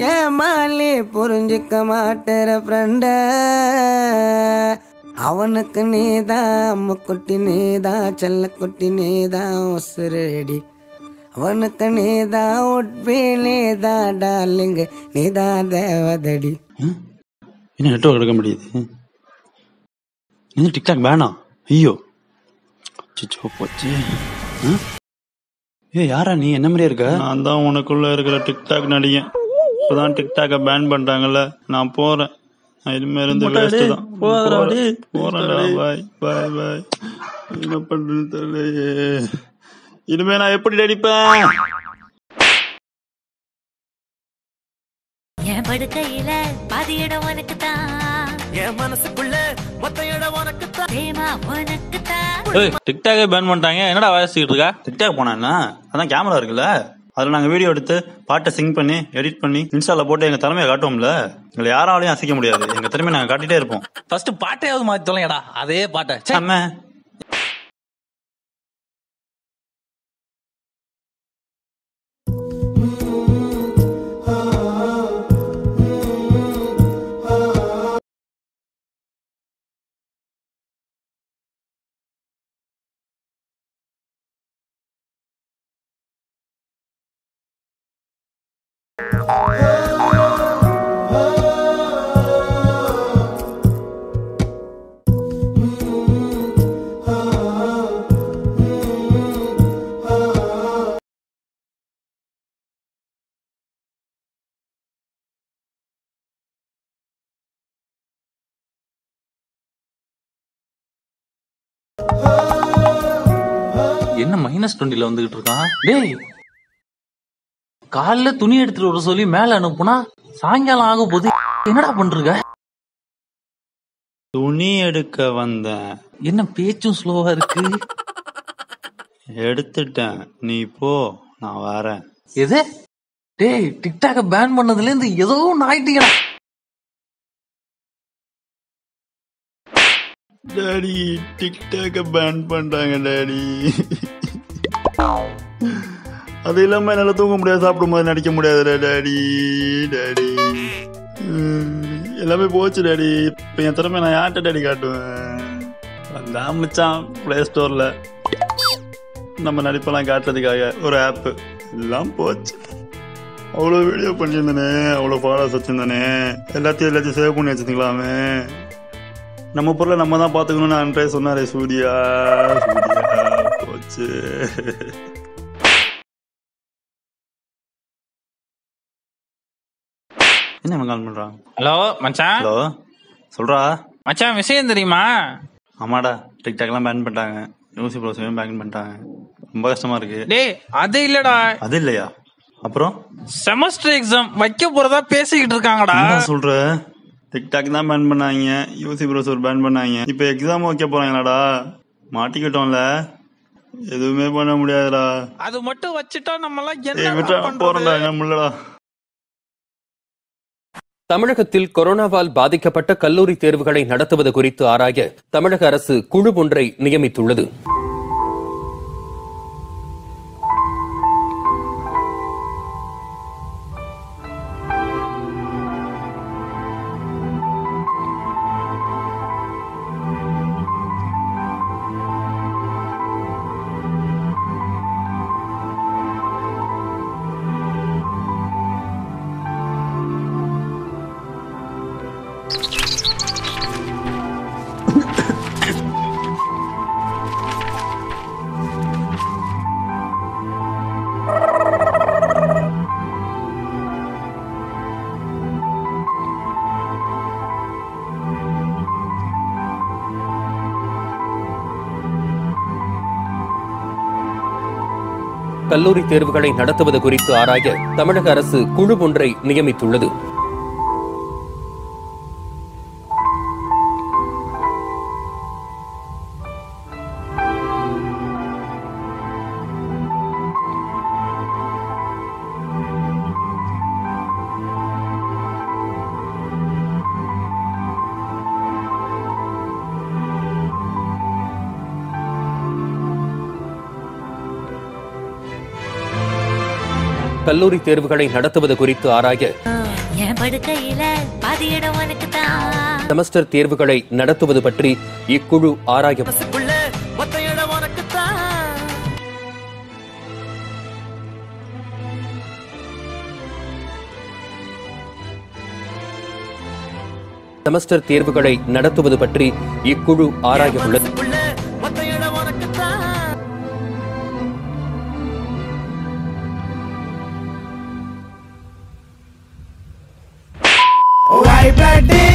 ஏமாலி புரிஞ்சுக்க மாட்டேற ஃப்ரெண்ட அவனுக்கு நீதான் அம்முக்குட்டி நீதான் செல்லக்குட்டி நீதான் உசுரடி அவனுக்கு நீதான் உட்பி நீதான் டார்லிங் நீதான் தேவதடி என்ன நெட்ஒர்க் எடுக்க முடியுது என்ன டிக்டாக் வேணாம் ஐயோ சிச்சோ போச்சு ஆ? ஏய் யாரா நீ என்ன மாதிரியா இருக்க நான் தான் உனக்குள்ள இருக்கிற டிக்டாக் நடிகன் இப்பதான் டிக்டாக்க பேன் பண்ணிட்டாங்கல்ல நான் போறேன் நான் இனிமே இருந்து வேஸ்ட் தான் போறேன் போறேன்டா பாய் பாய் பாய் என்ன பண்றது தெரியலையே இனிமே நான் எப்படி நடிப்பேன் என் படுக்கையில பாதி இடம் உனக்கு தான் என் மனசுக்குள்ள மொத்த இடம் உனக்கு தான் பிரேமா உனக்கு தான் ஏய் டிக்டாக்கே பேன் பண்ணிட்டாங்க என்னடா வாசிக்கிட்டு இருக்கா டிக்டாக் போனா என்ன அதான் கேமரா இருக்குல்ல அதுல நாங்க வீடியோ எடுத்து பாட்டை சிங் பண்ணி எடிட் பண்ணி இன்ஸ்டால போட்டு எங்க திறமையை காட்டுவோம்ல எங்களை யாராலையும் அசைக்க முடியாது எங்க திறமையை நாங்க காட்டிட்டே இருப்போம் ஃபர்ஸ்ட் பாட்டையாவது மாத்தி தொலைங்கடா அதே பாட்டை ச்சே. செம்ம என்ன மைனஸ் டுவெண்ட்டில வந்துகிட்டு இருக்கான் டேய் காலைல துணி எடுத்துட்டு வர சொல்லி மேல அனுப்புனா சாயங்காலம் ஆக போது என்னடா பண்றீங்க துணி எடுக்க வந்தேன் என்ன பேச்சும் ஸ்லோவா இருக்கு எடுத்துட்டேன் நீ போ நான் வரேன் எது டேய் டிக்டாக்க பேன் பண்ணதுல இருந்து ஏதோ ஒண்ணு ஆயிட்டீங்கடா டாடி டிக்டாக்க பேன் பண்ணிட்டாங்க டாடி அது இல்லாம என்னால தூங்க முடியாது சாப்பிடும்போது நடிக்க முடியாதுடா டாடி டாடி உம், எல்லாமே போச்சு டாடி இப்ப என் திறமை நான் யார்கிட்ட டாடி காட்டுவேன் வந்தான் மச்சான் பிளே ஸ்டோர்ல நம்ம நடிப்பெல்லாம் காட்டுறதுக்காக ஒரு ஆப் எல்லாம் போச்சு அவ்வளோ வீடியோ பண்ணியிருந்தேனே அவ்வளோ ஃபாலோஸ் வச்சிருந்தானே எல்லாத்தையும் எல்லாத்தையும் சேவ் பண்ணி வச்சிருந்தீங்களாமே நம்ம பொருளை நம்ம தான் பார்த்துக்கணும்னு அன்றே சொன்னாரே சூர்யா சூர்யா போச்சு என்ன இவன் கால் பண்றான் ஹலோ மச்சான் ஹலோ சொல்றா மச்சான் விஷயம் தெரியுமா ஆமாடா டிக்டாக்லாம் பேன் பண்ணிட்டாங்க யூசி ப்ரோஸையும் பேன் பண்ணிட்டாங்க ரொம்ப கஷ்டமா இருக்கு டேய் அது இல்லடா அது இல்லையா அப்புறம் செமஸ்டர் எக்ஸாம் வைக்க போறதா பேசிக்கிட்டு இருக்காங்கடா என்னடா சொல்ற டிக்டாக் தான் பேன் பண்ணாங்க யூசி ப்ரௌசர் பேன் பண்ணாங்க இப்போ எக்ஸாம் வைக்க போறாங்களாடா மாட்டிக்கிட்டோம்ல எதுவுமே பண்ண முடியாதுடா அது மட்டும் வச்சுட்டா நம்ம எல்லாம் ஏய் என்ன விட்டா போறேன்டா என்ன முடியலடா தமிழகத்தில் கொரோனாவால் பாதிக்கப்பட்ட கல்லூரி தேர்வுகளை நடத்துவது குறித்து ஆராய தமிழக அரசு குழு ஒன்றை நியமித்துள்ளது கல்லூரி தேர்வுகளை நடத்துவது குறித்து ஆராய தமிழக அரசு குழு ஒன்றை நியமித்துள்ளது கல்லூரி தேர்வுகளை நடத்துவது குறித்து ஆராய என் படுக்கையில பாதி இடம் உனக்கு தான் செமஸ்டர் தேர்வுகளை நடத்துவது பற்றி இக்குழு ஆராய மனசுக்குள்ள மொத்த இடம் உனக்குத்தான் செமஸ்டர் தேர்வுகளை நடத்துவது பற்றி இக்குழு ஆராய உள்ளது மனசுக்குள்ள மொத்த இடம் உனக்குத்தான் White blood